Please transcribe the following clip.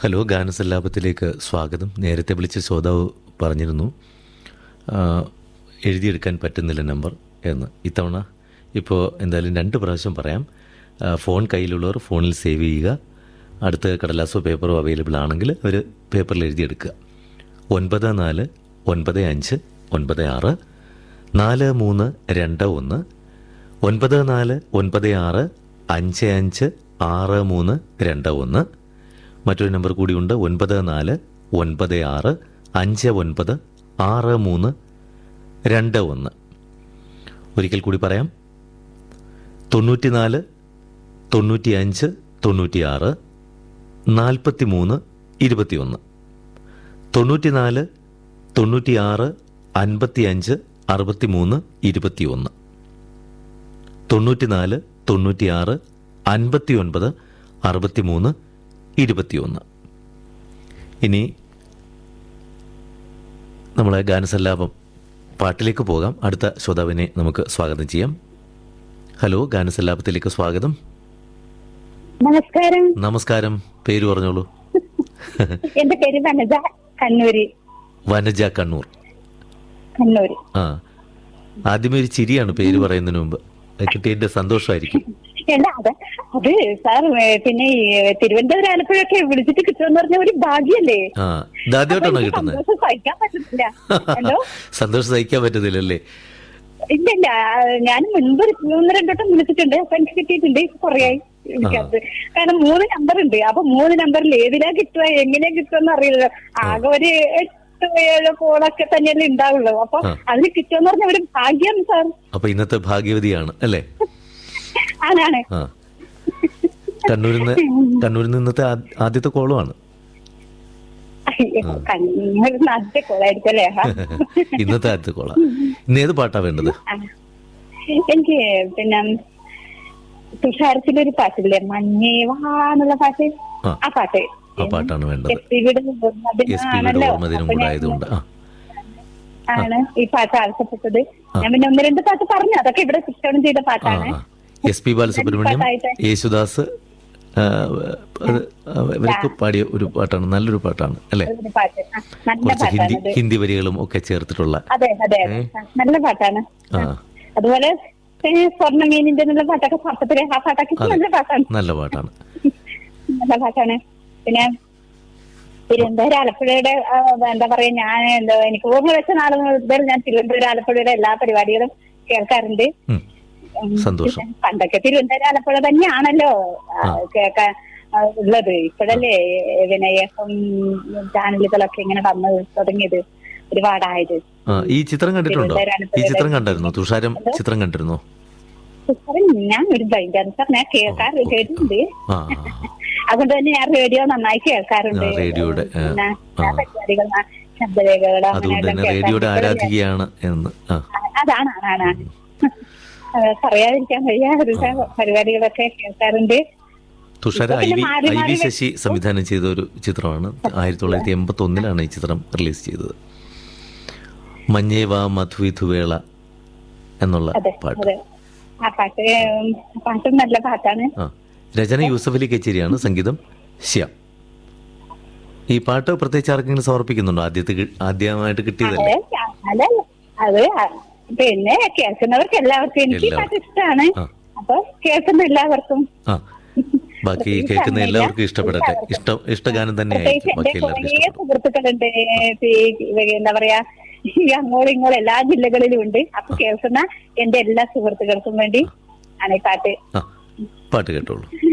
Hello ഗാനസല്ലാപത്തിലേക്ക് സ്വാഗതം നേരത്തെ വിളിച്ച ശ്രോതാവ് പറഞ്ഞിരുന്നു ആ, എഴുതിയെടുക്കാൻ പറ്റുന്നില്ല നമ്പർ എന്ന് ഇത്തവണ ഇപ്പോൾ എന്തായാലും രണ്ട് പ്രാവശ്യം പറയാം ആ, ഫോൺ കയ്യിലുള്ളവർ ഫോണിൽ സേവ് ചെയ്യുക അടുത്ത കടലാസോ പേപ്പറോ അവൈലബിൾ ആണെങ്കിൽ അവർ പേപ്പറിൽ എഴുതിയെടുക്കുക ഒൻപത് നാല് ഒൻപത് അഞ്ച് ഒൻപത് ആറ് നാല് മൂന്ന് രണ്ട് ഒന്ന് ഒൻപത് നാല് ഒൻപത് ആറ് അഞ്ച് അഞ്ച് ആറ് മൂന്ന് രണ്ട് ഒന്ന് മറ്റൊരു നമ്പർ കൂടിയുണ്ട് ഒൻപത് നാല് ഒൻപത് ആറ് അഞ്ച് ഒൻപത് ആറ് മൂന്ന് രണ്ട് ഒന്ന് ഒരിക്കൽ കൂടി പറയാം തൊണ്ണൂറ്റിനാല് തൊണ്ണൂറ്റിയഞ്ച് തൊണ്ണൂറ്റിയാറ് നാൽപ്പത്തി മൂന്ന് ഇരുപത്തിയൊന്ന് തൊണ്ണൂറ്റിനാല് തൊണ്ണൂറ്റിയാറ് അൻപത്തിയഞ്ച് അറുപത്തിമൂന്ന് ഇരുപത്തിയൊന്ന് തൊണ്ണൂറ്റിനാല് തൊണ്ണൂറ്റിയാറ് അൻപത്തിയൊൻപത് അറുപത്തിമൂന്ന് ഇരുപത്തിയൊന്ന് ഇനി നമ്മളെ ഗാനസല്ലാപം പാട്ടിലേക്ക് പോകാം അടുത്ത ശ്രോതാവിനെ നമുക്ക് സ്വാഗതം ചെയ്യാം ഹലോ ഗാനസല്ലാപത്തിലേക്ക് സ്വാഗതം നമസ്കാരം നമസ്കാരം പേര് പറഞ്ഞോളൂ എന്റെ പേര് വനജ കണ്ണൂര് വനജ കണ്ണൂർ കണ്ണൂര് ആ ആദ്യമേ ഒരു ചിരിയാണ് പേര് പറയുന്നതിന് മുമ്പ് അത് കിട്ടിയതിന്റെ സന്തോഷമായിരിക്കും അല്ല അത് അത് സാർ ഏ, പിന്നെ ഈ തിരുവനന്തപുരം ആലപ്പുഴയൊക്കെ വിളിച്ചിട്ട് കിട്ടുമെന്ന് പറഞ്ഞ ഒരു ഭാഗ്യല്ലേ ആ ഇതാദ്യമായിട്ടാണോ അപ്പൊ എനിക്ക് കിട്ടുന്നത് സന്തോഷം സഹിക്കാൻ പറ്റുന്നില്ല എന്തോ സന്തോഷം സഹിക്കാൻ പറ്റുന്നില്ലല്ലേ ഇല്ല ഇല്ല ഞാൻ മുൻപ് ഒരു മൂന്ന് രണ്ടോട്ടം വിളിച്ചിട്ടുണ്ട് അപ്പൊ എനിക്ക് കിട്ടിയിട്ടുണ്ട് ഇപ്പൊ കുറേയായി വിളിക്കാത്തത് കാരണം മൂന്ന് നമ്പർ ഉണ്ട് അപ്പൊ മൂന്ന് നമ്പറിൽ ഏതിലാ കിട്ടുക എങ്ങനെയാ കിട്ടുമെന്ന് അറിയില്ല ആകെ ഒരു എട്ട് ഏഴോ കോളൊക്കെ തന്നെയല്ലേ ഉണ്ടാവുള്ളൂ അപ്പൊ ആ. അതിന് കിട്ടുമെന്ന് പറഞ്ഞ ഒരു ഭാഗ്യം സാർ അപ്പൊ ഇന്നത്തെ ഭാഗ്യവതിയാണ് അല്ലേ ആണാണ് ആ കണ്ണൂരിൽ നിന്ന് കണ്ണൂരിൽ നിന്ന് ഇന്നത്തെ ആ- ആദ്യത്തെ കോളുമാണ് അയ്യോ, കണ്ണൂർ നാട്ടിലെ കോളായിരിക്കും അല്ലേ ആ. ഇന്നത്തെ ആദ്യത്തെ കോളാ ഇന്ന് ഏത് പാട്ടാ വേണ്ടത് ആ. എനിക്ക് പിന്നെ തുഷാരത്തിലൊരു പാട്ടില്ലേ മഞ്ഞേ വാന്നുള്ള പാട്ട് ആ. ആ പാട്ട് ആ പാട്ടാണ് വേണ്ടത് എസ് പി യുടെ എസ് പി യുടെ ഓർമ്മദിനം കൂടെ ആയതുകൊണ്ട് ആ ആണ് ഈ പാട്ട് ആവശ്യപ്പെട്ടത് ഞാൻ പിന്നെ ഒന്ന് രണ്ട് പാട്ട് പറഞ്ഞു അതൊക്കെ ഇവിടെ സിസ്റ്റം ചെയ്ത ആ പാട്ടാണ് ആ എസ് പി ബാലസുബ്രഹ്മണ്യം യേശുദാസ് ആ, അത് ഇവരൊക്കെ പാടിയ ഒരു പാട്ടാണ് നല്ലൊരു പാട്ടാണ് അല്ലേ ഒരു പാട്ട് ആ, നല്ല കുറച്ച് ഹിന്ദി പാട്ടാണ് ഹിന്ദി വരികളും ഒക്കെ ചേർത്തിട്ടുള്ള അതെ അതെ അതെ ആ, നല്ല പാട്ടാണ് ആ അതുപോലെ ഏ, സ്വർണ്ണമീനിന്റെ നല്ല പാട്ടൊക്കെ പാട്ടത്തിലെ ആ പാട്ടൊക്കെ നല്ല പാട്ടാണ് നല്ല പാട്ടാണ് നല്ല പാട്ടാണ് പിന്നെ തിരുവനന്തപുരം ആലപ്പുഴയുടെ ആ, എന്താ പറയാ ഞാൻ എന്താ എനിക്ക് ഓർമ്മ വെച്ച നാളെ മുതൽ ഞാൻ തിരുവനന്തപുരം ആലപ്പുഴയുടെ എല്ലാ പരിപാടികളും കേൾക്കാറുണ്ട് ഉം. ഉം, സന്തോഷം. പിന്നെ പണ്ടൊക്കെ തിരുവനന്തപുരം ആലപ്പുഴ തന്നെയാണല്ലോ ആ, കേൾക്കാൻ ആ, ഉള്ളത് ഇപ്പോഴല്ലേ പിന്നെ എഫ് എം ചാനലുകളൊക്കെ ഇങ്ങനെ വന്ന് തുടങ്ങിയത് ഒരുപാടായത് ആ ഈ ചിത്രം കണ്ടിട്ടുണ്ടോ തിരുവനന്തപുരം ഈ ചിത്രം കണ്ടായിരുന്നോ തുഷാരം ചിത്രം കണ്ടിരുന്നോ സാറേ, ഞാൻ ഒരു ബ്ലൈൻഡ് സാർ ഞാൻ കേൾക്കാറ് കേട്ടിട്ടുണ്ട് ആ ആ, അതുകൊണ്ട് തന്നെ ഞാൻ റേഡിയോ നന്നായി കേൾക്കാറുണ്ട് ആ, റേഡിയോയുടെ, ആ, പിന്നെ ആ. ഞാൻ പരിപാടികൾ ആ, ശബ്ദരേഖകൾ അതുകൊണ്ട് അങ്ങനെയെല്ലാം തന്നെ റേഡിയോയുടെ കേൾക്കാറുണ്ട്. ആരാധികയാണ് എന്ന് ആ അതാണ് അതാണ് ആണ്. അത് പറയാതിരിക്കാൻ വയ്യ ഒരു പരിപാടികളൊക്കെ കേൾക്കാറുണ്ട് തുഷാര ഇപ്പൊ ഐ പിന്നെ വി മാറി ഐ വി മാറി ശശി സംവിധാനം ചെയ്ത ഒരു ചിത്രമാണ് ആയിരത്തി തൊള്ളായിരത്തി എൺപത്തി ഒന്നിലാണ് ഈ ചിത്രം റിലീസ് ചെയ്തത് മഞ്ഞേവ മധുവിധുവേള എന്നുള്ള അതെ പാട്ട് അതെ ആ പാട്ട് ഉം, പാട്ടും നല്ല പാട്ടാണ് ആ രചന യൂസഫ് അലി കച്ചേരിയാണ് സംഗീതം ശ്യാം ഈ പാട്ട് പ്രത്യേകിച്ച് ആർക്കെങ്കിലും സമർപ്പിക്കുന്നുണ്ടോ ആദ്യത്തെ കി- ആദ്യമായിട്ട് കിട്ടിയതല്ലേ അതെ അല്ല അത് പിന്നെ കേൾക്കുന്നവർക്ക് എല്ലാവർക്കും എനിക്ക് ഈ പാട്ട് ഇഷ്ടമാണ് ആ. അപ്പൊ കേൾക്കുന്ന എല്ലാവർക്കും ആ ബാക്കി കേൾക്കുന്ന എല്ലാവർക്കും ഇഷ്ടപ്പെടട്ടെ ഇഷ്ടം ഇഷ്ടഗാനം തന്നെ പ്രത്യേകിച്ച് ആയിരിക്കും എന്റെ ബാക്കി എല്ലാവർക്കും കുറേ ഇഷ്ടപ്പെടും സുഹൃത്തുക്കളുണ്ട് ഈ എന്താ പറയാ ഈ അങ്ങോളം ഇങ്ങോളം എല്ലാ ജില്ലകളിലും ഉണ്ട് അപ്പൊ കേൾക്കുന്ന എന്റെ എല്ലാ സുഹൃത്തുക്കൾക്കും വേണ്ടി ആണ് ഈ പാട്ട് ആ പാട്ട് കേട്ടോളൂ